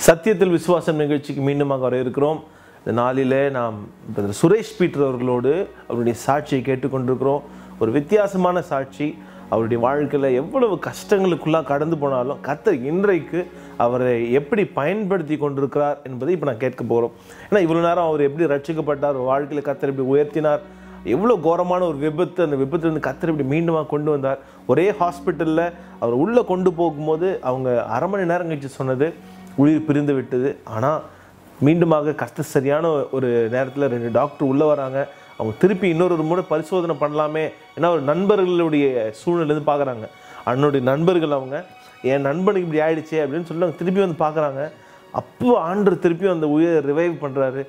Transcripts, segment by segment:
சத்தியத்தில் விசுவாசம் நிகழ்ச்சிக்கு மீண்டுமாக வர இருக்கிறோம் இந்த நாளிலே நாம் பிரதர் சுரேஷ் பீட்டர் அவர்களோடு அவருடைய சாட்சியை கேட்டுக்கொண்டிருக்கிறோம் ஒரு வித்தியாசமான சாட்சி அவருடைய வாழ்க்கையில் எவ்வளவு கஷ்டங்களுக்குள்ளாக கடந்து போனாலும் கர்த்தர் இன்றைக்கு அவரை எப்படி பயன்படுத்தி கொண்டிருக்கிறார் என்பதை இப்போ நான் கேட்க போகிறோம் ஏன்னா இவ்வளோ நேரம் அவர் எப்படி ரட்சிக்கப்பட்டார் வாழ்க்கையில் கர்த்தர் எப்படி உயர்த்தினார் எவ்வளோ கோரமான ஒரு விபத்து அந்த விபத்துலேருந்து கத்தர் இப்படி மீண்டுமா கொண்டு வந்தார் ஒரே ஹாஸ்பிட்டலில் அவர் உள்ளே கொண்டு போகும்போது அவங்க அரை மணி நேரம் கழிச்சு சொன்னது உயிர் பிரிந்து விட்டது ஆனால் மீண்டுமாக கஷ்ட சரியான ஒரு நேரத்தில் ரெண்டு டாக்டர் உள்ளே வராங்க அவங்க திருப்பி இன்னொரு ஒரு முறை பரிசோதனை பண்ணலாமே ஏன்னா ஒரு நண்பர்களுடைய சூழ்நிலேருந்து பார்க்குறாங்க அண்ணனுடைய நண்பர்கள் அவங்க என் நண்பனுக்கு இப்படி ஆயிடுச்சே அப்படின்னு சொல்லி அவங்க திருப்பி வந்து பார்க்குறாங்க அப்போ ஆண்டு திருப்பியும் அந்த உயிரை ரிவைவ் பண்ணுறாரு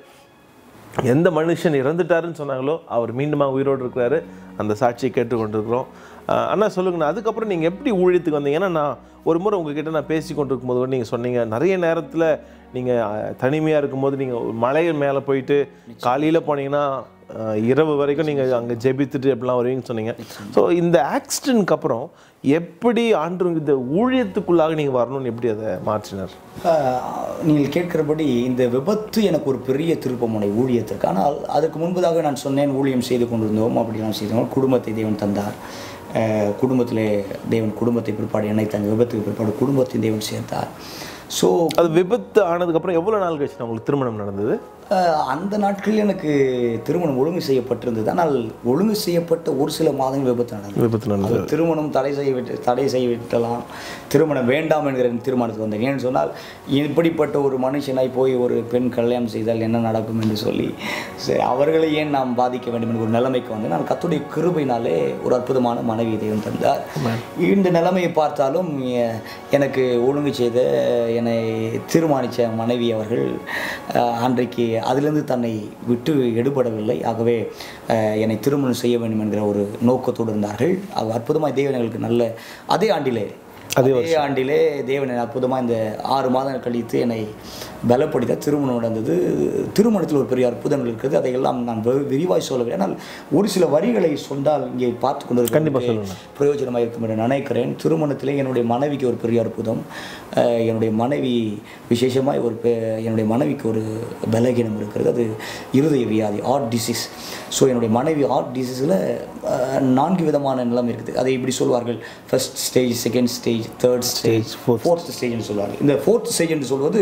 எந்த மனுஷன் இறந்துட்டாருன்னு சொன்னாங்களோ அவர் மீண்டுமா உயிரோடு இருக்கிறாரு அந்த சாட்சியை கேட்டுக்கொண்டிருக்கிறோம் ஆஹ் அண்ணா சொல்லுங்கண்ணா அதுக்கப்புறம் நீங்கள் எப்படி ஊழியத்துக்கு வந்தீங்க ஏன்னா நான் ஒரு முறை உங்ககிட்ட நான் பேசி கொண்டிருக்கும் போது நீங்கள் சொன்னீங்க நிறைய நேரத்தில் நீங்கள் தனிமையாக இருக்கும்போது நீங்கள் மலையின் மேலே போயிட்டு காலையில் போனீங்கன்னா ஆஹ் இரவு வரைக்கும் நீங்கள் அங்கே ஜெபித்துட்டு எப்படிலாம் வருவீங்கன்னு சொன்னீங்க ஸோ இந்த ஆக்சிடென்ட்க்கு அப்புறம் எப்படி ஆண்டு இந்த ஊழியத்துக்குள்ளாக நீங்கள் வரணும்னு எப்படி அதை மாற்றினார் ஆஹ் நீங்கள் கேட்கிறபடி இந்த விபத்து எனக்கு ஒரு பெரிய திருப்பமுனை ஊழியத்திற்கு ஆனால் அதுக்கு முன்பதாக நான் சொன்னேன் ஊழியம் செய்து கொண்டிருந்தோம் அப்படி நான் செய்தோம் குடும்பத்தை தேவன் தந்தார் ஆஹ் குடும்பத்திலே தேவன் குடும்பத்தை பிற்பாடு என்னை தந்த விபத்துக்கு பிற்பாடு குடும்பத்தை தேவன் சேர்த்தார் ஸோ அது விபத்து ஆனதுக்கப்புறம் எவ்வளோ நாள் கழிச்சு நான் உங்களுக்கு திருமணம் நடந்தது ஆஹ் அந்த நாட்களில் எனக்கு திருமணம் ஒழுங்கு செய்யப்பட்டிருந்தது ஆனால் ஒழுங்கு செய்யப்பட்ட ஒரு சில மாதங்கள் விபத்து நடந்தது விபத்து நடந்தது அது திருமணம் தடை செய்ய விட்டு தடை செய்ய விட்டலாம் திருமணம் வேண்டாம் என்கிற தீர்மானத்துக்கு வந்தேன் ஏன்னு சொன்னால் இப்படிப்பட்ட ஒரு மனுஷனாய் போய் ஒரு பெண் கல்யாணம் செய்தால் என்ன நடக்கும் என்று சொல்லி சரி அவர்களை ஏன் நாம் பாதிக்க வேண்டும் என்ற ஒரு நிலைமைக்கு வந்து நான் கத்துடைய கிருபையினாலே ஒரு அற்புதமான மனைவி தெய்வம் தந்தார் இந்த நிலைமையை பார்த்தாலும் எ- எனக்கு ஒழுங்கு செய்த என்னை தீர்மானித்த மனைவி அவர்கள் அஹ், அன்றைக்கு அதிலிருந்து தன்னை விட்டு எடுபடவில்லை ஆகவே அஹ், என்னை திருமணம் செய்ய வேண்டும் என்கிற ஒரு நோக்கத்தோடு இருந்தார்கள் அவ அற்புதமாக தேவன் எங்களுக்கு நல்ல அதே ஆண்டிலே அதே ஆண்டிலே தேவன் அற்புதமாக இந்த ஆறு மாதங்கள் கழித்து என்னை பலப்படுத்த திருமணம் நடந்தது திருமணத்தில் ஒரு பெரிய அற்புதங்கள் இருக்கிறது அதையெல்லாம் நான் வெ- விரிவாய் சொல்லவில்லை ஆனால் ஒரு சில வரிகளை சொன்னால் இங்கே பார்த்து கொண்டு கண்டிப்பாக சொல்லுங்க. பிரயோஜனமாக இருக்கும் என்று நினைக்கிறேன் திருமணத்திலே என்னுடைய மனைவிக்கு ஒரு பெரிய அற்புதம் அஹ், என்னுடைய மனைவி விசேஷமாக ஒரு பெ- என்னுடைய மனைவிக்கு ஒரு பலகீனம் இருக்கிறது அது இருதய வியாதி ஆர்ட் டிசீஸ் ஸோ என்னுடைய மனைவி ஆர்ட் டிசீஸில் நான்கு விதமான நிலைமை இருக்குது அதை இப்படி சொல்வார்கள் first stage second stage third stage fourth ஸ்டேஜ்னு சொல்வார்கள் இந்த ஃபோர்த் ஸ்டேஜ் என்று சொல்வது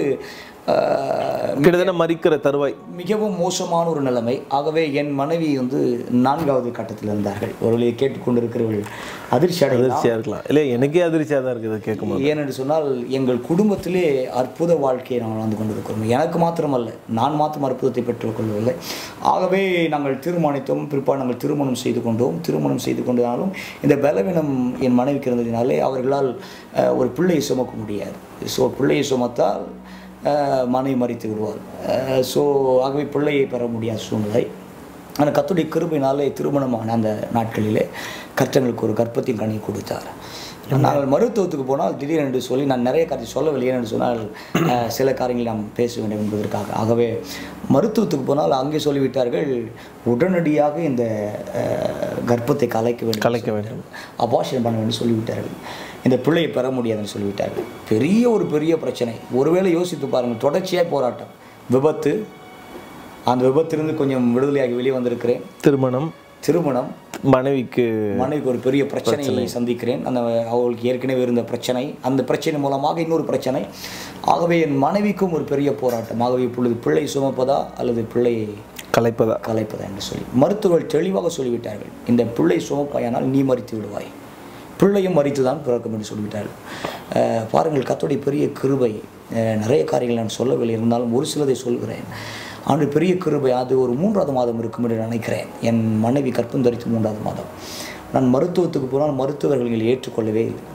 அஹ், கிட்டத்தட்ட மறிக்கிற தருவாய் மிகவும் மோசமான ஒரு நிலைமை ஆகவே என் மனைவி வந்து நான்காவது கட்டத்தில் இருந்தார்கள் ஒருவரை கேட்டுக்கொண்டிருக்கிறவர்கள் அதிர்ச்சி அடையலாம் அதிர்ச்சியாக இருக்கலாம் இல்லை எனக்கே அதிர்ச்சியாக தான் இருக்குது இதை கேட்கும்போது ஏனென்று சொன்னால் எங்கள் குடும்பத்திலே அற்புத வாழ்க்கையை நாங்கள் வாழ்ந்து கொண்டிருக்கிறோம் எனக்கு மாத்திரமல்ல நான் மாத்திரம் அற்புதத்தை பெற்றுக்கொள்ளவில்லை ஆகவே நாங்கள் தீர்மானித்தோம் பிற்பாடு நாங்கள் திருமணம் செய்து கொண்டோம் திருமணம் செய்து கொண்டதாலும் இந்த பலவீனம் என் மனைவிக்கு இருந்ததினாலே அவர்களால் அஹ், ஒரு பிள்ளையை சுமக்க முடியாது ஸோ பிள்ளையை சுமத்தால் அஹ், மனைவி மறித்து விடுவார் ஸோ ஆகவே பிள்ளையை பெற முடியாத சூழ்நிலை ஆனால் கத்துடைய கிருபையினாலே திருமணமான அந்த நாட்களிலே கர்த்தங்களுக்கு ஒரு கர்ப்பத்தின் கனி கொடுத்தார் நாங்கள் மருத்துவத்துக்கு போனால் திடீரென்று சொல்லி நான் நிறைய காரியத்தை சொல்லவில்லை ஏனென்று சொன்னால் அஹ், சில காரியங்களை நாம் பேச வேண்டும் என்பதற்காக ஆகவே மருத்துவத்துக்கு போனால் அங்கே சொல்லிவிட்டார்கள் உடனடியாக இந்த அஹ், கர்ப்பத்தை கலைக்க வேண்டும் கலைக்க வேண்டும் அபாஷன் பண்ண வேண்டும் சொல்லிவிட்டார்கள் இந்த பிள்ளையை பெற முடியாதுன்னு சொல்லிவிட்டார்கள் பெரிய ஒரு பெரிய பிரச்சனை ஒருவேளை யோசித்து பாருங்கள் தொடர்ச்சியாக போராட்டம் விபத்து அந்த விபத்திலிருந்து கொஞ்சம் விடுதலையாகி வெளியே வந்திருக்கிறேன் திருமணம் திருமணம் மனைவிக்கு மனைவிக்கு ஒரு பெரிய பிரச்சனையை சந்திக்கிறேன் அந்த அவளுக்கு ஏற்கனவே இருந்த பிரச்சனை அந்த பிரச்சனை மூலமாக இன்னொரு பிரச்சனை ஆகவே என் மனைவிக்கும் ஒரு பெரிய போராட்டம் ஆகவே இப்பொழுது பிள்ளை சுமப்பதா அல்லது பிள்ளையை கலைப்பதா கலைப்பதா என்று சொல்லி மருத்துவர்கள் தெளிவாக சொல்லிவிட்டார்கள் இந்த பிள்ளை சுமப்பாயானால் நீ மறித்து விடுவாய் பிள்ளையும் மறித்து தான் பிறக்கும் என்று சொல்லிவிட்டார்கள் அஹ் பாருங்கள் கத்தோடைய பெரிய கிருபை அஹ் நிறைய காரியங்கள் நான் சொல்லவில்லை இருந்தாலும் ஒரு சிலதை சொல்கிறேன் ஆண்டு பெரிய கிருபை அது ஒரு மூன்றாவது மாதம் இருக்கும் என்று நினைக்கிறேன் என் மனைவி கற்பம் தரித்து மூன்றாவது மாதம் நான் மருத்துவத்துக்கு போனால் மருத்துவர்கள் எங்களை ஏற்றுக்கொள்ளவே இல்லை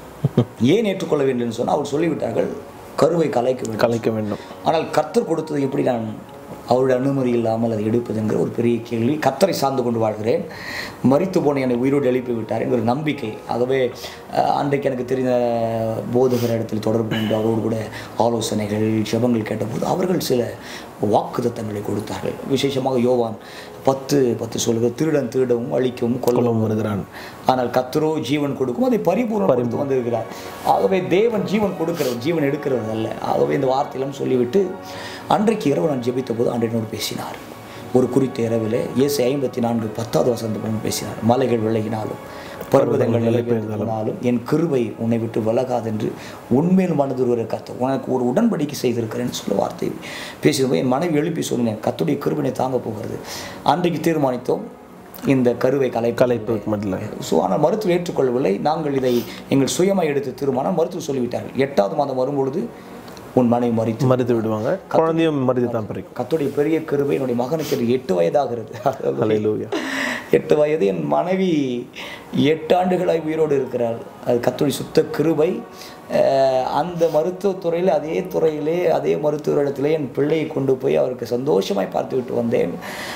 ஏன் ஏற்றுக்கொள்ள வேண்டும் என்று சொன்னால் அவர் சொல்லிவிட்டார்கள் கருவை கலைக்க வேண்டும் கலைக்க வேண்டும் ஆனால் கர்த்தர் கொடுத்தது எப்படி நான் அவருடைய அனுமதி இல்லாமல் அதை எடுப்பதுங்கிற ஒரு பெரிய கேள்வி கத்தரை சார்ந்து கொண்டு வாழ்கிறேன் மரித்து போன என்னை உயிரோடு எழுப்பி விட்டார் என்கிற நம்பிக்கை ஆகவே அஹ், அன்றைக்கு எனக்கு தெரிந்த போதகர் இடத்தில் தொடர்பு கொண்டு அவரோடு கூட ஆலோசனைகள் ஜெபங்கள் கேட்டபோது அவர்கள் சில வாக்குத்தத்தங்களை கொடுத்தார்கள் விசேஷமாக யோவான் பத்து பத்து சொல்லுக திருடன் திருடவும் அழிக்கவும் கொல்லவும் வருகிறான் ஆனால் கத்தரோ ஜீவன் கொடுக்கும் அதை பரிபூர்ணப்படுத்தி வந்திருக்கிறார் ஆகவே தேவன் ஜீவன் கொடுக்கிறவர் ஜீவன் எடுக்கிறவர் அல்ல ஆகவே இந்த வார்த்தையெல்லாம் சொல்லிவிட்டு அன்றைக்கு இரவு நான் ஜெபித்த போது அன்றையோடு பேசினார் ஒரு குறித்த இரவிலே இயேசு ஐம்பத்தி நான்கு பத்தாவது வசந்தம் பேசினார் மலைகள் விலகினாலும் பர்வதங்கள் நிலைபெயர்ந்தாலும் என் கிருபை உன்னை விட்டு விலகாதென்று உண்மையில் மனதுருவரை கத்த உனக்கு ஒரு உடன்படிக்கை செய்திருக்கிறேன்னு சொல்ல வார்த்தை பேசியது என் மனைவி எழுப்பி சொன்னேன் கத்துடைய கிருபினை தாங்க போகிறது அன்றைக்கு தீர்மானித்தோம் இந்த கருவை கலை கலைப்புக்கு மட்டும் ஸோ ஆனால் மருத்துவர் ஏற்றுக்கொள்ளவில்லை நாங்கள் இதை எங்கள் சுயமாக எடுத்து தீர்மானம் மருத்துவர் சொல்லிவிட்டார்கள் எட்டாவது மாதம் வரும்பொழுது உன் மனைவி மறித்து மறித்து விடுவாங்க குழந்தையும் மறித்து தான் பிறக்கும் கத்துடைய பெரிய கிருபை என்னுடைய மகனுக்கு எட்டு வயதாகிறது ஹalleluya எட்டு வயது என் மனைவி எட்டு ஆண்டுகளாய் உயிரோடு இருக்கிறாள் அது கத்துடைய சுத்த கிருபை அஹ், அந்த மருத்துவத்துறையில் அதே துறையிலே அதே மருத்துவரிடத்திலே என் பிள்ளையை கொண்டு போய் அவருக்கு சந்தோஷமாய் பார்த்து விட்டு வந்தேன்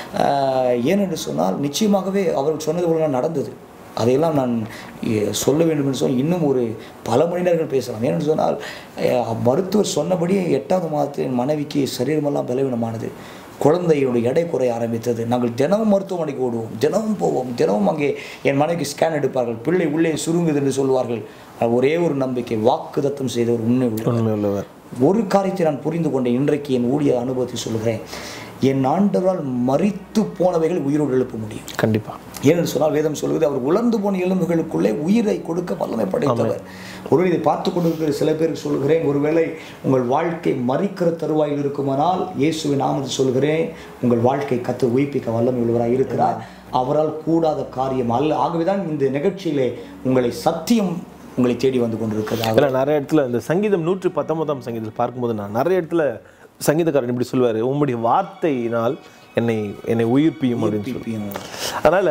அஹ், ஏனென்று சொன்னால் நிச்சயமாகவே அவர் சொன்னது போல நடந்தது அதையெல்லாம் நான் எ- சொல்ல வேண்டும் என்று சொல்லி இன்னும் ஒரு பல மனிதர்கள் பேசலாம் ஏனென்று சொன்னால் அஹ், மருத்துவர் சொன்னபடியே எட்டாவது மாதத்தில் என் மனைவிக்கு சரீரமெல்லாம் பலவீனமானது குழந்தையுடைய எடை குறைய ஆரம்பித்தது நாங்கள் தினமும் மருத்துவமனைக்கு ஓடுவோம் தினமும் போவோம் தினமும் அங்கே என் மனைவிக்கு ஸ்கேன் எடுப்பார்கள் பிள்ளை உள்ளே சுருங்குது என்று சொல்வார்கள் அது ஒரே ஒரு நம்பிக்கை வாக்குதத்தம் செய்த ஒரு உண்மை உள்ளவர் உண்மை உள்ளவர் ஒரு காரியத்தை நான் புரிந்து கொண்டேன் இன்றைக்கு என் ஊழிய அனுபவத்தை சொல்கிறேன் என் ஆண்டவரால் மறித்து போனவைகள் உயிரோடு எழுப்ப முடியும் கண்டிப்பா ஏனென்று சொன்னால் வேதம் சொல்வது அவர் உலர்ந்து போன எலும்புகளுக்குள்ளே உயிரை கொடுக்க வல்லமை படைத்தவர் ஒருவேளை இதை பார்த்து கொண்டிருக்கிற சில பேருக்கு சொல்கிறேன் ஒருவேளை உங்கள் வாழ்க்கை மறிக்கிற தருவாயில் இருக்குமானால் இயேசுவின் நாமத்தை சொல்கிறேன் உங்கள் வாழ்க்கை கத்து உயிர்ப்பிக்க வல்லமை உள்ளவராக இருக்கிறார் அவரால் கூடாத காரியம் அல்ல ஆகவேதான் இந்த நிகழ்ச்சியிலே உங்களை சத்தியம் உங்களை தேடி வந்து கொண்டிருக்கிறது ஏன்னா நிறைய இடத்துல இந்த சங்கீதம் நூற்றி பத்தொன்பதாம் சங்கீதத்தில் பார்க்கும்போது நான் நிறைய இடத்துல சங்கீதக்காரன் இப்படி சொல்லுவார் உம்முடைய வார்த்தையினால் என்னை என்னை உயிர்ப்பியும் அப்படின்னு சொல்லி அதனால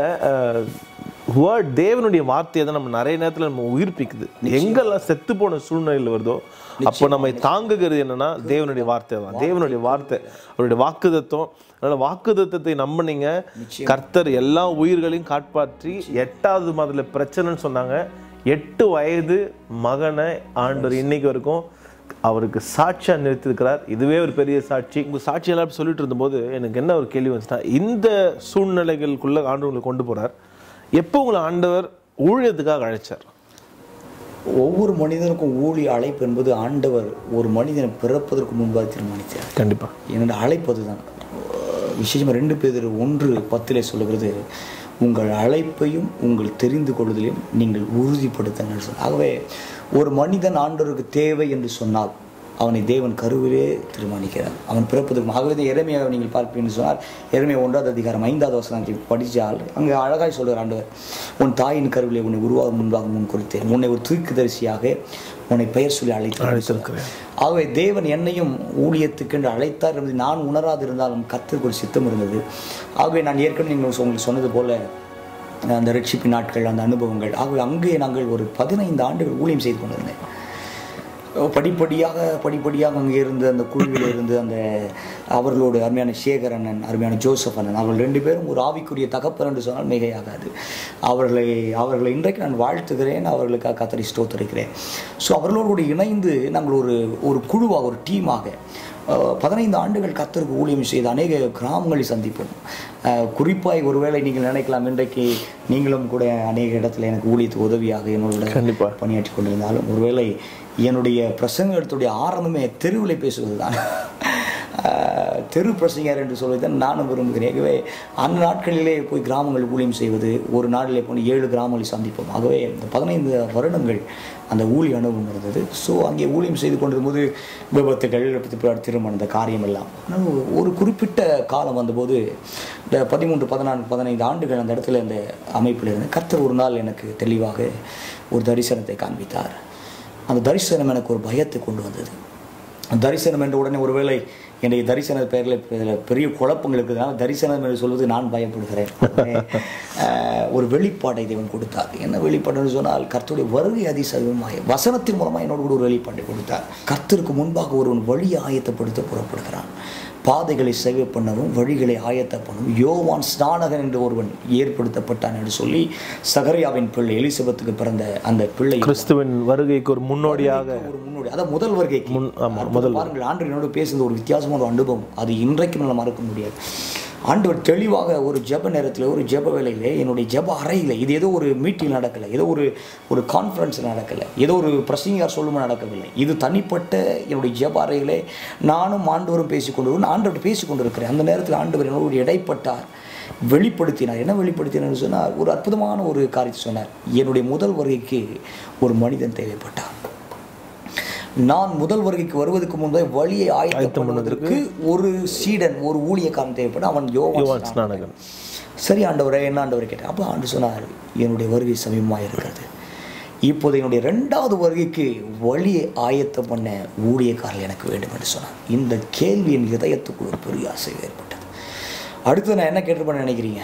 வேர்ட் தேவனுடைய வார்த்தையை தான் நம்ம நிறைய நேரத்துல நம்ம உயிர்ப்பிக்குது எங்கெல்லாம் செத்து போன சூழ்நிலையில் வருதோ அப்போ நம்மை தாங்குகிறது என்னன்னா தேவனுடைய வார்த்தை தான் தேவனுடைய வார்த்தை அவருடைய வாக்குதத்தம் அதனால வாக்குதத்தத்தை நம்பினீங்க கர்த்தர் எல்லா உயிர்களையும் காப்பாற்றி எட்டாவது மாதத்துல பிரச்சனைன்னு சொன்னாங்க எட்டு வயது மகனை ஆண்டவர் இன்னைக்கு வரைக்கும் அவருக்கு சாட்சியா நிறுத்திருக்கிறார் இதுவே ஒரு பெரிய சாட்சி உங்க சாட்சி எல்லாம் சொல்லிட்டு இருந்தபோது எனக்கு என்ன ஒரு கேள்வி வந்துச்சுன்னா இந்த சூழ்நிலைகளுக்குள்ள ஆண்டவர் உங்களை கொண்டு போறார் எப்போ உங்களை ஆண்டவர் ஊழியத்துக்காக அழைச்சார் ஒவ்வொரு மனிதனுக்கும் ஊழிய அழைப்பு என்பது ஆண்டவர் ஒரு மனிதனை பிறப்பதற்கு முன்பாக தீர்மானித்தார் கண்டிப்பா என்னோட அழைப்பது தான் விசேஷமாக ரெண்டு பேர் ஒன்று பத்திலே சொல்லுகிறது உங்கள் அழைப்பையும் உங்கள் தெரிந்து கொள்வதிலையும் நீங்கள் உறுதிப்படுத்துங்கள் சொன்னார் ஆகவே ஒரு மனிதன் ஆண்டவருக்கு தேவை என்று சொன்னால் அவனை தேவன் கருவிலே தீர்மானிக்கிறார் அவன் பிறப்பதற்கு ஆகவே தான் இறைமையாக நீங்கள் பார்ப்பீங்கன்னு சொன்னால் இறைமைய ஒன்றாவது அதிகாரம் ஐந்தாவது வசனத்தை படித்தால் அங்கே அழகாய் சொல்கிறார் ஆண்டவர் உன் தாயின் கருவிலே உன்னை உருவாக முன்பாக முன் குறித்தேன் உன்னை ஒரு தீர்க்கதரிசியாக உன்னை பெயர் சொல்லி அழைத்து அழைத்திருக்கிறேன் ஆகவே தேவன் என்னையும் ஊழியத்துக்கென்று அழைத்தார் என்பதை நான் உணராது இருந்தாலும் கத்திற்கு ஒரு சித்தம் இருந்தது ஆகவே நான் ஏற்கனவே நீங்கள் உங்களுக்கு சொன்னது போல அந்த ரட்சிப்பு நாட்கள் அந்த அனுபவங்கள் ஆகவே அங்கே நாங்கள் ஒரு பதினைந்து ஆண்டுகள் ஊழியம் செய்து கொண்டிருந்தேன் படிப்படியாக படிப்படியாக அங்கே இருந்து அந்த குழுவில் இருந்து அந்த அவர்களோடு அருமையான சேகர் அண்ணன் அருமையான ஜோசப் அண்ணன் அவர்கள் ரெண்டு பேரும் ஒரு ஆவிக்குரிய தகப்பன் என்று சொன்னால் மிகையாகாது அவர்களை அவர்களை இன்றைக்கு நான் வாழ்த்துகிறேன் அவர்களுக்காக கத்தரி ஸ்தோத்தரிக்கிறேன் ஸோ அவர்களோடு கூட இணைந்து நாங்கள் ஒரு ஒரு குழுவாக ஒரு டீமாக அஹ், பதினைந்து ஆண்டுகள் கத்தருக்கு ஊழியம் செய்து அநேக கிராமங்களை சந்திப்போம் அஹ், குறிப்பாய் ஒருவேளை நீங்கள் நினைக்கலாம் இன்றைக்கு நீங்களும் கூட அநேக இடத்துல எனக்கு ஊழியத்துக்கு உதவியாக என்னோட கண்டிப்பா பணியாற்றி கொண்டிருந்தாலும் ஒருவேளை என்னுடைய பிரசங்கத்துடைய ஆரம்பமே தெருவில் பேசுவது தான் தெரு பிரசங்கர் என்று சொல்வதை தான் நானும் விரும்புகிறேன் ஆகவே அந்த நாட்களிலே போய் கிராமங்கள் ஊழியம் செய்வது ஒரு நாளிலே போய் ஏழு கிராமங்களை சந்திப்போம் ஆகவே இந்த பதினைந்து வருடங்கள் அந்த ஊழிய அனுபவம் இருந்தது ஸோ அங்கே ஊழியம் செய்து கொண்டிருக்கும்போது விபத்துகள் பிற்பாடு திருமணம் இந்த காரியம் எல்லாம் ஆனால் ஒரு- ஒரு குறிப்பிட்ட காலம் வந்தபோது இந்த பதிமூன்று பதினான்கு பதினைந்து ஆண்டுகள் அந்த இடத்துல இந்த அமைப்பில் இருந்து கர்த்தர் ஒரு நாள் எனக்கு தெளிவாக ஒரு தரிசனத்தை காண்பித்தார் அந்த தரிசனம் எனக்கு ஒரு பயத்தை கொண்டு வந்தது அந்த தரிசனம் என்ற உடனே ஒருவேளை என்னுடைய தரிசன பெயரில் இதில் பெரிய குழப்பங்கள் இருக்குதுனால தரிசனம் என்று சொல்வது நான் பயப்படுகிறேன் அஹ், ஒரு வெளிப்பாட்டை தேவன் கொடுத்தார் என்ன வெளிப்பாடுன்னு சொன்னால் கர்த்தருடைய வருகை அதிசயமாய் வசனத்தின் மூலமாக என்னோடு கூட ஒரு வெளிப்பாட்டை கொடுத்தார் கர்த்தருக்கு முன்பாக ஒருவன் வழியை ஆயத்தப்படுத்த புறப்படுகிறான் பாதைகளை சேவை பண்ணவும் வழிகளை ஆயத்த பண்ணவும் யோவான் ஸ்நானகன் என்று ஒருவன் ஏற்படுத்தப்பட்டான் என்று சொல்லி சகரியாவின் பிள்ளை எலிசபெத்துக்கு பிறந்த அந்த பிள்ளை கிறிஸ்துவின் வருகைக்கு ஒரு முன்னோடியாக ஒரு முன்னோடி அதான் முதல் வருகைக்கு முன் ஆமா அற்புதம் பாருங்கள் ஆண்டு என்னோட பேசுனது ஒரு வித்தியாசமான ஒரு அனுபவம் அது இன்றைக்கும் என்னால் மறக்க முடியாது ஆண்டவர் தெளிவாக ஒரு ஜெப நேரத்தில் ஒரு ஜெப வேலையிலே என்னுடைய ஜெப அறையில் இது ஏதோ ஒரு மீட்டிங் நடக்கலை ஏதோ ஒரு ஒரு கான்ஃபரன்ஸ் நடக்கலை ஏதோ ஒரு பிரசங்கியார் சொல்லுமா நடக்கவில்லை இது தனிப்பட்ட என்னுடைய ஜெப அறையிலே நானும் ஆண்டவரும் பேசிக்கொண்டு நான் ஆண்டவர் பேசிக்கொண்டு இருக்கிறேன் அந்த நேரத்தில் ஆண்டவர் என்னோடு இடைப்பட்டார் வெளிப்படுத்தினார் என்ன வெளிப்படுத்தினார்னு சொன்னால் ஒரு அற்புதமான ஒரு காரியத்தை சொன்னார் என்னுடைய முதல் வருகைக்கு ஒரு மனிதன் தேவைப்பட்டார் நான் முதல் வருகைக்கு வருவதற்கு முன்பே வழியை ஆயத்தம் பண்ணுவதற்கு ஒரு சீடன் ஒரு ஊழியக்காரன் தேவைப்பட அவன் யோவான் யோவான் ஸ்நானகன் சரி ஆண்டவரே என்ன ஆண்டவரை கேட்டேன் அப்போ ஆண்டு சொன்னார் என்னுடைய வருகை சமீபமாக இருக்கிறது இப்போது என்னுடைய ரெண்டாவது வருகைக்கு வழியை ஆயத்தம் பண்ண ஊழியக்காரர் எனக்கு வேண்டும் என்று சொன்னார் இந்த கேள்வி என் இதயத்துக்குள் ஒரு பெரிய ஆசை ஏற்பட்டது அடுத்து நான் என்ன கேட்டிருப்பேன்னு நினைக்கிறீங்க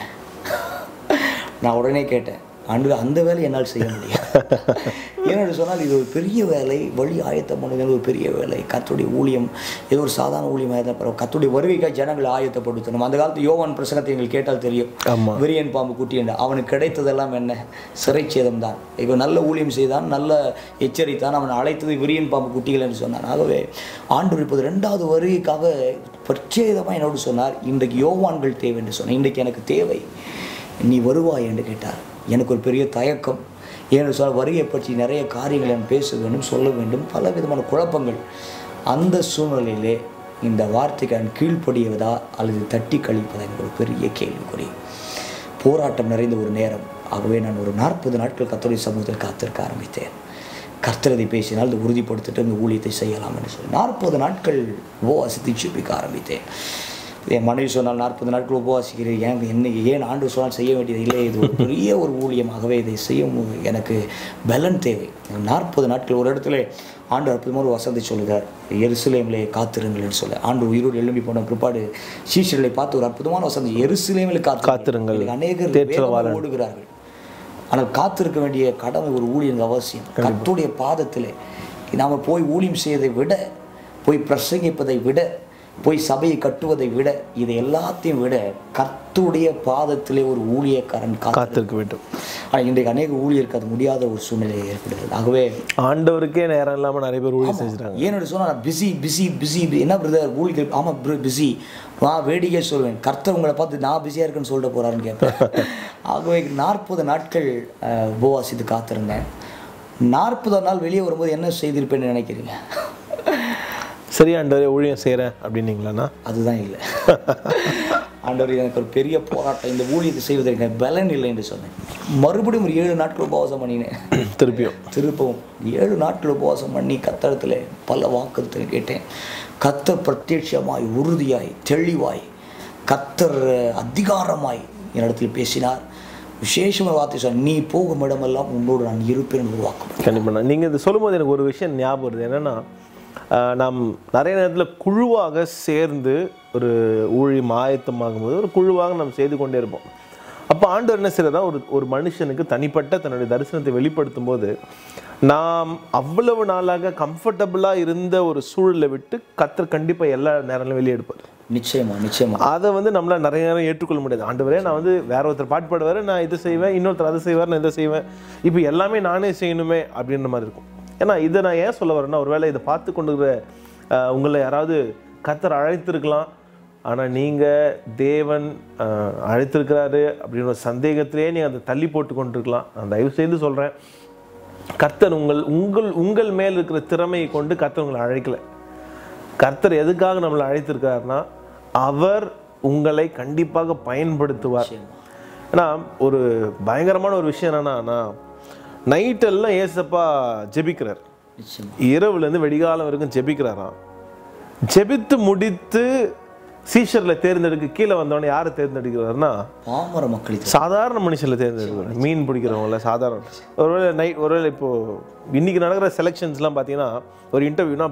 நான் உடனே கேட்டேன் அன்று அந்த வேலை என்னால் செய்ய முடியாது ஏன்னு சொன்னால் இது ஒரு பெரிய வேலை வழி ஆயத்தம் பண்ணுறது ஒரு பெரிய வேலை கத்துடைய ஊழியம் ஏதோ ஒரு சாதாரண ஊழியமாக இருந்தால் பரவாயில்ல கத்துடைய வருகைக்காக ஜனங்களை ஆயத்தப்படுத்தணும் அந்த காலத்து யோவான் பிரசங்கத்தை எங்களுக்கு கேட்டால் தெரியும் ஆமா. விரியன் பாம்பு குட்டி என்று அவனுக்கு கிடைத்ததெல்லாம் என்ன சிறைச்சேதம் தான் இவன் நல்ல ஊழியம் செய்தான் நல்ல எச்சரித்தான் அவன் அழைத்தது விரியன் பாம்பு குட்டிகள் என்று சொன்னான் ஆகவே ஆண்டு இப்போது ரெண்டாவது வருகைக்காக பிரத்யேகமாக என்னோடு சொன்னார் இன்றைக்கு யோவான்கள் தேவை என்று சொன்னார் இன்றைக்கு எனக்கு தேவை நீ வருவாய் என்று கேட்டார் எனக்கு ஒரு பெரிய தயக்கம் ஏன்னு சொன்னால் வருகையை பற்றி நிறைய காரியங்களை நான் பேச வேண்டும் சொல்ல வேண்டும் பல விதமான குழப்பங்கள் அந்த சூழ்நிலையிலே இந்த வார்த்தைக்கு நான் கீழ்ப்படியவதா அல்லது தட்டி கழிப்பதா எனக்கு ஒரு பெரிய கேள்விக்குறி போராட்டம் நிறைந்த ஒரு நேரம் ஆகவே நான் ஒரு நாற்பது நாட்கள் கத்தோலிக்க சமூகத்தில் காத்திருக்க ஆரம்பித்தேன் கர்த்தரதை பேசினால் அதை உறுதிப்படுத்திட்டு இந்த ஊழியத்தை செய்யலாம் என்று சொல்லி நாற்பது நாட்கள் உபவாசித்து ஜெபிக்க ஆரம்பித்தேன் என் மனைவி சொன்னால் நாற்பது நாட்கள் உபவாசிக்கிறேன் ஏன் என்ன ஏன் ஆண்டு சொன்னால் செய்ய வேண்டியது இல்லை இது ஒரு பெரிய ஒரு ஊழியமாகவே இதை செய்ய மு- எனக்கு பலன் தேவை நாற்பது நாட்கள் ஒரு இடத்துல ஆண்டு அற்புதமான ஒரு வசந்தை சொல்லுகிறார் எருசலேமிலே காத்திருங்கள் என்று சொல்ல ஆண்டு உயிரோடு எழும்பி போன பிற்பாடு சீஷர்களை பார்த்து ஒரு அற்புதமான வசந்தை எருசலேமில் காத்திருங்கள் காத்திருங்கள். இன்னைக்கு அநேகர் தேற்றவாளன். வேகமாக ஓடுகிறார்கள் ஆனால் காத்திருக்க வேண்டிய கடமை ஒரு ஊழியங்க அவசியம் கர்த்தருடைய பாதத்திலே நாம் போய் ஊழியம் செய்வதை விட போய் பிரசங்கிப்பதை விட போய் சபையை கட்டுவதை விட இதை எல்லாத்தையும் விட கர்த்தருடைய பாதத்திலே ஒரு ஊழியக்காரன் காத்து காத்திருக்க வேண்டும் ஆனால் இன்றைக்கு அநேக ஊழியருக்கு அது முடியாத ஒரு சூழ்நிலை ஏற்படுகிறது ஆகவே ஆண்டவருக்கே நேரம் இல்லாம நிறைய பேர் ஊழியம் செஞ்சுட்டாங்க ஏன்னு சொன்னால் பிஸி பிஸி பிஸி என்ன பிரதர் ஊழியர் ஆமாம் பிஸி நான் வேடிக்கை சொல்வேன் கர்த்தர் உங்களை பார்த்து நான் பிஸியாக இருக்கேன்னு சொல்லிட்டு போகிறாருன்னு கேட்பேன் ஆகவே நாற்பது நாட்கள் அஹ், உபவாசித்து காத்திருந்தேன் நாற்பதாம் நாள் வெளியே வரும்போது என்ன செய்திருப்பேன்னு நினைக்கிறீங்க சரி ஆண்டவரே ஊழியம் செய்கிறேன் அப்படின்னீங்களாண்ணா அதுதான் இல்லை ஆண்டவர் எனக்கு ஒரு பெரிய போராட்டம் இந்த ஊழியத்தை செய்வதற்கு எனக்கு பலன் இல்லை என்று சொன்னேன் மறுபடியும் ஒரு ஏழு நாட்கள் உபவாசம் பண்ணினேன் திருப்பியும் திருப்பவும் ஏழு நாட்கள் உபவாசம் பண்ணி கத்தடத்தில் பல வாக்குறுத்தல் கேட்டேன் கத்தர் பிரத்யட்சமாய் உறுதியாய் தெளிவாய் கத்தர் அதிகாரமாய் என்னிடத்தில் பேசினார் விசேஷமான வார்த்தை சொன்னார் நீ போகும் இடமெல்லாம் உன்னோடு நான் இருப்பேன் என்று ஒரு வாக்கு கண்டிப்பாண்ணா நீங்கள் இது சொல்லும்போது எனக்கு ஒரு விஷயம் ஞாபகம் வருது என்னென்னா ஆஹ், நாம் நிறைய நேரத்தில் குழுவாக சேர்ந்து ஒரு ஊழியம் ஆயத்தமாகும் போது ஒரு குழுவாக நாம் செய்து கொண்டே இருப்போம் அப்போ ஆண்டவர் என்ன செய்யறதா ஒரு ஒரு மனுஷனுக்கு தனிப்பட்ட தன்னுடைய தரிசனத்தை வெளிப்படுத்தும் போது நாம் அவ்வளவு நாளாக கம்ஃபர்டபுளாக இருந்த ஒரு சூழலை விட்டு கத்தர் கண்டிப்பாக எல்லா நேரங்களும் வெளியே எடுப்பார் நிச்சயமா நிச்சயமா அதை வந்து நம்மளால் நிறைய நேரம் ஏற்றுக்கொள்ள முடியாது ஆண்டவரே நான் வந்து வேற ஒருத்தர் பாட்டு பாடுவார் நான் இது செய்வேன் இன்னொருத்தர் அதை செய்வார் நான் இதை செய்வேன் இப்போ எல்லாமே நானே செய்யணுமே அப்படின்ற மாதிரி இருக்கும் ஏன்னா இதை நான் ஏன் சொல்ல வரேன்னா ஒருவேளை இதை பார்த்து கொண்டுக்கிற அஹ், உங்களை யாராவது கத்தர் அழைத்திருக்கலாம் ஆனால் நீங்கள் தேவன் அஹ், அழைத்திருக்கிறாரு அப்படின்னு ஒரு சந்தேகத்திலே நீங்கள் அதை தள்ளி போட்டு கொண்டிருக்கலாம் நான் தயவு செய்து சொல்கிறேன் கர்த்தர் உங்கள் உங்கள் உங்கள் மேல் இருக்கிற திறமையை கொண்டு கர்த்தர் உங்களை அழைக்கல கர்த்தர் எதுக்காக நம்மளை அழைத்திருக்காருன்னா அவர் உங்களை கண்டிப்பாக பயன்படுத்துவார் ஏன்னா ஒரு பயங்கரமான ஒரு விஷயம் என்னன்னா நான் நைட்டெல்லாம் ஏசப்பா ஜெபிக்கிறார் நிச்சயமா இரவுலேருந்து வெடிகாலம் வரைக்கும் ஜெபிக்கிறாராம் ஜெபித்து முடித்து சீஷரில் தேர்ந்தெடுக்க கீழே வந்தவொடனே யாரை தேர்ந்தெடுக்கிறாருன்னா பாமர மக்கள் இது. சாதாரண மனுஷனில் தேர்ந்தெடுக்கிறார் மீன் பிடிக்கிறவங்கள சாதாரண ஒருவேளை நைட் ஒருவேளை இப்போ இன்னைக்கு நடக்கிற செலெக்ஷன்ஸ்லாம் பார்த்தீங்கன்னா ஒரு இன்டர்வியூனா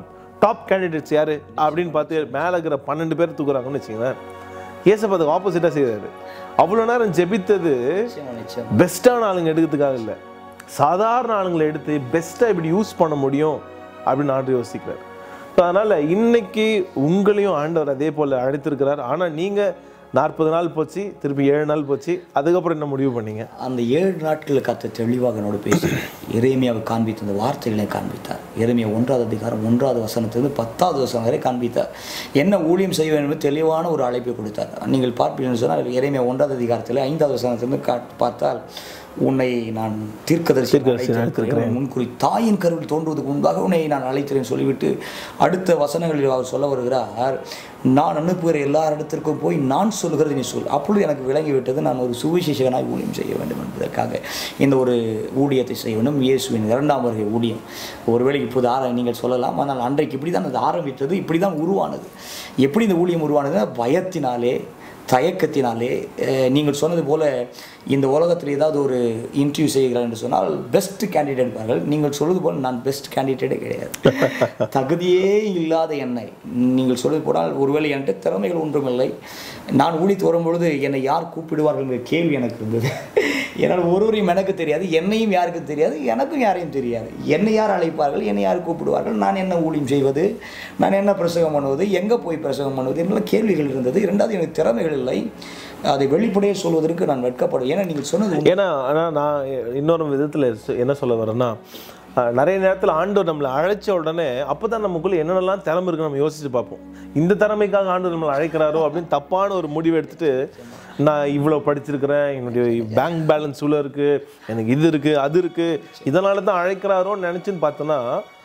டாப் கேண்டிடேட்ஸ் யாரு அப்படின்னு பார்த்து மேலே இருக்கிற பன்னெண்டு பேர் தூக்குறாங்கன்னு வச்சுங்களேன் ஏசப்பாத்துக்கு ஆப்போசிட்டாக செய்கிறாரு அவ்வளோ நேரம் ஜெபித்தது நிச்சயமா நிச்சயம் பெஸ்ட்டான ஆளுங்க எடுக்கிறதுக்காக இல்லை சாதாரண ஆளுங்களை எடுத்து பெஸ்ட்டாக இப்படி யூஸ் பண்ண முடியும் அப்படின்னு ஆண்டு யோசிக்கிறார் ஸோ அதனால் இன்னைக்கு உங்களையும் ஆண்டவர் அதே போல் அழைத்திருக்கிறார் ஆனால் நீங்கள் நாற்பது நாள் போச்சு திருப்பி ஏழு நாள் போச்சு அதுக்கப்புறம் என்ன முடிவு பண்ணீங்க அந்த ஏழு நாட்களில் கத்த தெளிவாக என்னோட பேசி இறைமையாவை காண்பித்த அந்த வார்த்தைகளை காண்பித்தார் இறைமையா ஒன்றாவது அதிகாரம் ஒன்றாவது வசனத்திலிருந்து பத்தாவது வசனம் வரை காண்பித்தார் என்ன ஊழியம் செய்ய வேண்டும் என்று தெளிவான ஒரு அழைப்பை கொடுத்தார் நீங்கள் பார்ப்பீங்கன்னு சொன்னால் இறைமையா ஒன்றாவது அதிகாரத்தில் ஐந்தாவது வசனத்திலிருந்து கா பார்த்தால் உன்னை நான் தீர்க்கதரிசி தீர்க்கதரிசி அழைத்திருக்கிறேன். முன்குறி தாயின் கருவில் தோன்றுவதற்கு முன்பாக உன்னை நான் அழைக்கிறேன் சொல்லிவிட்டு அடுத்த வசனங்களில் அவர் சொல்ல வருகிறார் நான் அனுப்புகிற எல்லா இடத்திற்கும் போய் நான் சொல்கிறது நீ சொல் அப்பொழுது எனக்கு விளங்கிவிட்டது நான் ஒரு சுவிசேஷகனாய் ஊழியம் செய்ய வேண்டும் என்பதற்காக இந்த ஒரு ஊழியத்தை செய்ய வேண்டும் இயேசுவின் இரண்டாம் வருகை ஊழியம் ஒருவேளை இப்போது ஆர நீங்கள் சொல்லலாம் ஆனால் அன்றைக்கு இப்படி தான் அது ஆரம்பித்தது இப்படி தான் உருவானது எப்படி இந்த ஊழியம் உருவானதுன்னா பயத்தினாலே தயக்கத்தினாலே அஹ், நீங்கள் சொன்னது போல இந்த உலகத்தில் ஏதாவது ஒரு இன்டர்வியூ செய்கிறார் என்று சொன்னால் பெஸ்ட் கேண்டிடேட் பார்கள் நீங்கள் சொல்வது போல் நான் பெஸ்ட் கேண்டிடேட்டே கிடையாது தகுதியே இல்லாத என்னை நீங்கள் சொல்வது போனால் ஒருவேளை என்கிட்ட திறமைகள் ஒன்றுமில்லை நான் ஊழித்து வரும்பொழுது என்னை யார் கூப்பிடுவார்கள் என்ற கேள்வி எனக்கு இருந்தது என்னால் ஒருவரையும் எனக்கு தெரியாது என்னையும் யாருக்கும் தெரியாது எனக்கும் யாரையும் தெரியாது என்னை யார் அழைப்பார்கள் என்னை யார் கூப்பிடுவார்கள் நான் என்ன ஊழியம் செய்வது நான் என்ன பிரசங்கம் பண்ணுவது எங்கே போய் பிரசங்கம் பண்ணுவது என்ற கேள்விகள் இருந்தது இரண்டாவது எனக்கு திறமைகள் இல்லை அதை வெளிப்படையே சொல்வதற்கு நான் வெட்கப்படும் ஏன்னா நீங்கள் சொன்னது உண்மை. ஏன்னா ஆனால் நான் இன்னொரு விதத்தில் என்ன சொல்ல வரேன்னா அஹ், நிறைய நேரத்தில் ஆண்டவர் நம்மளை அழைச்ச உடனே அப்போ தான் நமக்குள்ள என்னென்னலாம் திறமை இருக்கு நம்ம யோசிச்சு பார்ப்போம் இந்த திறமைக்காக ஆண்டவர் நம்மளை அழைக்கிறாரோ அப்படின்னு தப்பான ஒரு முடிவு எடுத்துட்டு நான் இவ்வளோ படிச்சிருக்கிறேன் என்னுடைய பேங்க் பேலன்ஸ் இவ்வளோ இருக்கு எனக்கு இது இருக்கு அது இருக்கு இதனால தான் அழைக்கிறாரோன்னு நினச்சின்னு பார்த்தோன்னா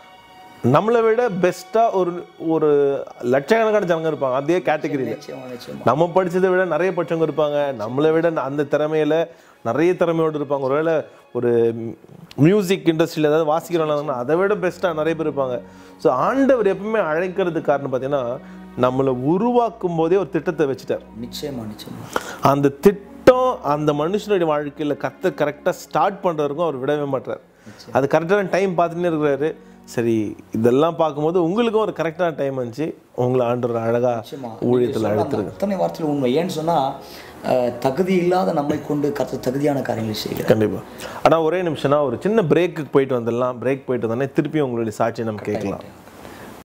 நம்மளை விட பெஸ்ட்டாக ஒரு ஒரு லட்சக்கணக்கான ஜனங்க இருப்பாங்க அதே கேட்டகரியில் நிச்சயமா நிச்சயமா நம்ம படிச்சதை விட நிறைய பச்சவங்க இருப்பாங்க நம்மளை விட அந்த திறமையில நிறைய திறமையோடு இருப்பாங்க ஒருவேளை ஒரு மியூசிக் இண்டஸ்ட்ரியில் ஏதாவது வாசிக்கிறவங்க அதை விட பெஸ்ட்டாக நிறைய பேர் இருப்பாங்க ஸோ ஆண்டவர் எப்பவுமே அழைக்கிறதுக்கு காரணம் பார்த்தீங்கன்னா நம்மளை உருவாக்கும் போதே ஒரு திட்டத்தை வச்சுட்டார் நிச்சயமா நிச்சயமா அந்த திட்டம் அந்த மனுஷனுடைய வாழ்க்கையில் கத்த கரெக்டாக ஸ்டார்ட் பண்ணுறதுக்கும் அவர் விடவே மாட்டார் அது கரெக்டான டைம் பார்த்துட்டே இருக்கிறாரு சரி இதெல்லாம் பார்க்கும்போது உங்களுக்கும் ஒரு கரெக்டான டைம் வந்துச்சு உங்களை ஆண்டவர் அழகா நிச்சயமா ஊழியத்தில் நீங்க சொன்ன அழைத்து அந்த அத்தனை வார்த்தையில் உண்மை ஏன்னு சொன்னா அஹ், தகுதி இல்லாத நம்மை கொண்டு கத்த தகுதியான காரியங்களை செய்கிறார் கண்டிப்பா ஆனா ஒரே நிமிஷம்னா ஒரு சின்ன பிரேக்குக்கு போயிட்டு வந்துடலாம் பிரேக் போயிட்டு வந்தோடனே திருப்பி உங்களுடைய சாட்சியை நம்ம கேட்கலாம்